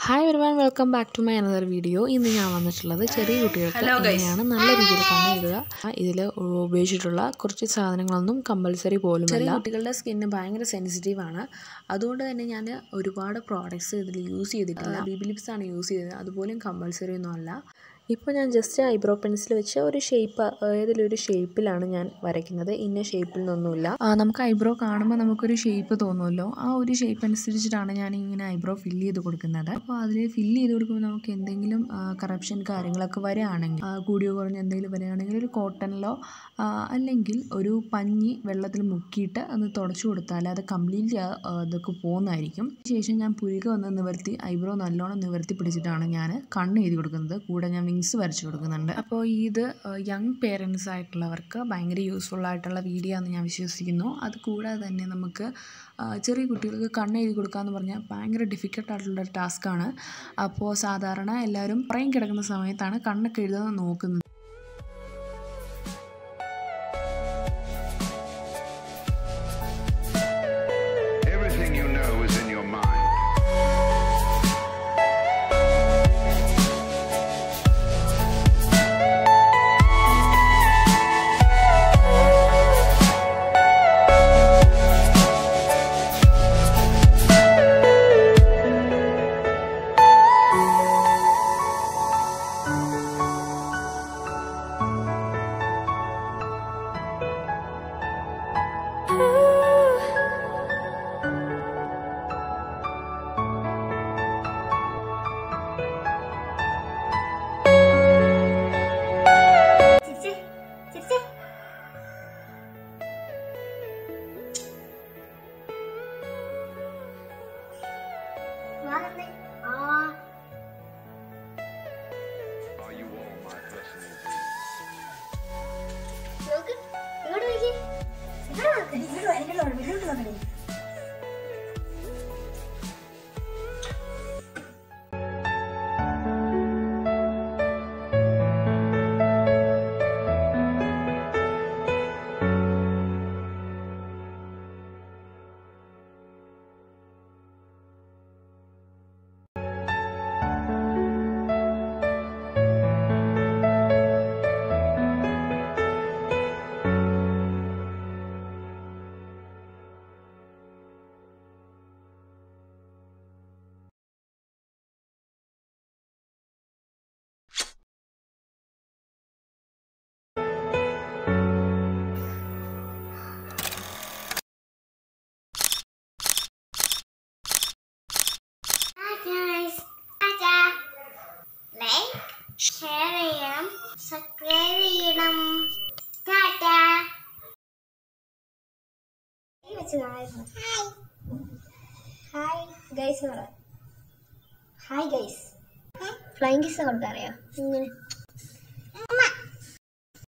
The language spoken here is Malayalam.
ഹായ് ഒരുപാട് welcome back to my another video ഇന്ന് ഞാൻ വന്നിട്ടുള്ളത് ചെറിയ കുട്ടികൾക്ക് എങ്ങനെയാണ് നല്ല രീതിയിൽ കണ്ണെഴുതുക ഇതിൽ ഉപയോഗിച്ചിട്ടുള്ള കുറച്ച് സാധനങ്ങളൊന്നും കമ്പൽസറി പോലും ചെറിയ കുട്ടികളുടെ സ്കിന്ന് ഭയങ്കര സെൻസിറ്റീവ് ആണ് അതുകൊണ്ട് തന്നെ ഞാൻ ഒരുപാട് പ്രോഡക്ട്സ് ഇതിൽ യൂസ് ചെയ്തിട്ടില്ല ബിബി ലിപ്സ് ആണ് യൂസ് ചെയ്തത് അതുപോലും കമ്പൽസറി ഒന്നും അല്ല ഇപ്പോൾ ഞാൻ ജസ്റ്റ് ഐബ്രോ പെൻസിൽ വെച്ച് ഒരു ഷേപ്പ് ഏതെങ്കിലും ഒരു ഷേപ്പിലാണ് ഞാൻ വരയ്ക്കുന്നത് ഇന്ന ഷേപ്പിൽ നിന്നൊന്നുമില്ല ആ, നമുക്ക് ഐബ്രോ കാണുമ്പോൾ നമുക്കൊരു ഷേപ്പ് തോന്നുമല്ലോ ആ ഒരു ഷേപ്പ് അനുസരിച്ചിട്ടാണ് ഞാൻ ഇങ്ങനെ ഐബ്രോ ഫില്ല് ചെയ്ത് കൊടുക്കുന്നത് അപ്പോൾ അതിൽ ഫില്ല് ചെയ്ത് കൊടുക്കുമ്പോൾ നമുക്ക് എന്തെങ്കിലും കറപ്ഷൻ കാര്യങ്ങളൊക്കെ വരികയാണെങ്കിൽ ആ, കൂടിയോ കുറഞ്ഞോ എന്തെങ്കിലും വരികയാണെങ്കിൽ ഒരു കോട്ടണിലോ അല്ലെങ്കിൽ ഒരു പഞ്ഞി വെള്ളത്തിൽ മുക്കിയിട്ട് ഒന്ന് തുടച്ചു കൊടുത്താൽ അത് കംപ്ലീറ്റ്ലി അതൊക്കെ പോകുന്നതായിരിക്കും ശേഷം ഞാൻ പുരിക ഒന്ന് നിവർത്തി ഐബ്രോ നല്ലോണം നിവർത്തി പിടിച്ചിട്ടാണ് ഞാൻ കണ്ണ് എഴുതി കൊടുക്കുന്നത് കൂടെ ഞാൻ വിങ്സ് വരച്ചു കൊടുക്കുന്നുണ്ട് അപ്പോൾ ഇത് യങ് പേരൻസ് ആയിട്ടുള്ളവർക്ക് ഭയങ്കര യൂസ്ഫുൾ ആയിട്ടുള്ള വീഡിയോ ആണെന്ന് ഞാൻ വിശ്വസിക്കുന്നു അത് കൂടാതെ തന്നെ നമുക്ക് ആ, ചെറിയ കുട്ടികൾക്ക് കണ്ണ് എഴുതി കൊടുക്കുക എന്ന് പറഞ്ഞാൽ ഭയങ്കര ഡിഫിക്കൽട്ട് ആയിട്ടുള്ള ഒരു ടാസ്ക്കാണ് അപ്പോൾ സാധാരണ എല്ലാവരും പറയും കിടക്കുന്ന സമയത്താണ് കണ്ണൊക്കെ എഴുതാൻ നോക്കുന്നത് Everything you know is in your mind. ചിരിച്ചേ ചിരിച്ചേ വാങ്ങണ്ടേ ആ Are you all my personal dreams? നോക്ക് ഇങ്ങോട്ട് നോക്കി ഇവിടെ നോക്ക് ഇങ്ങോട്ട് വാ, ഇങ്ങോട്ട് നോക്ക് ഇങ്ങോട്ട് നോക്കണേ Hi guys. ടാറ്റാ. Like, share ചെയ്യണം സബ്സ്ക്രൈബ് ചെയ്യണം ടാറ്റാ ഹായ് ഗൈസ് പറ ഹായ് ഗൈസ് ഫ്ലൈങ് കിസ് കൊടുക്കാറിയോ ഇങ്ങനെ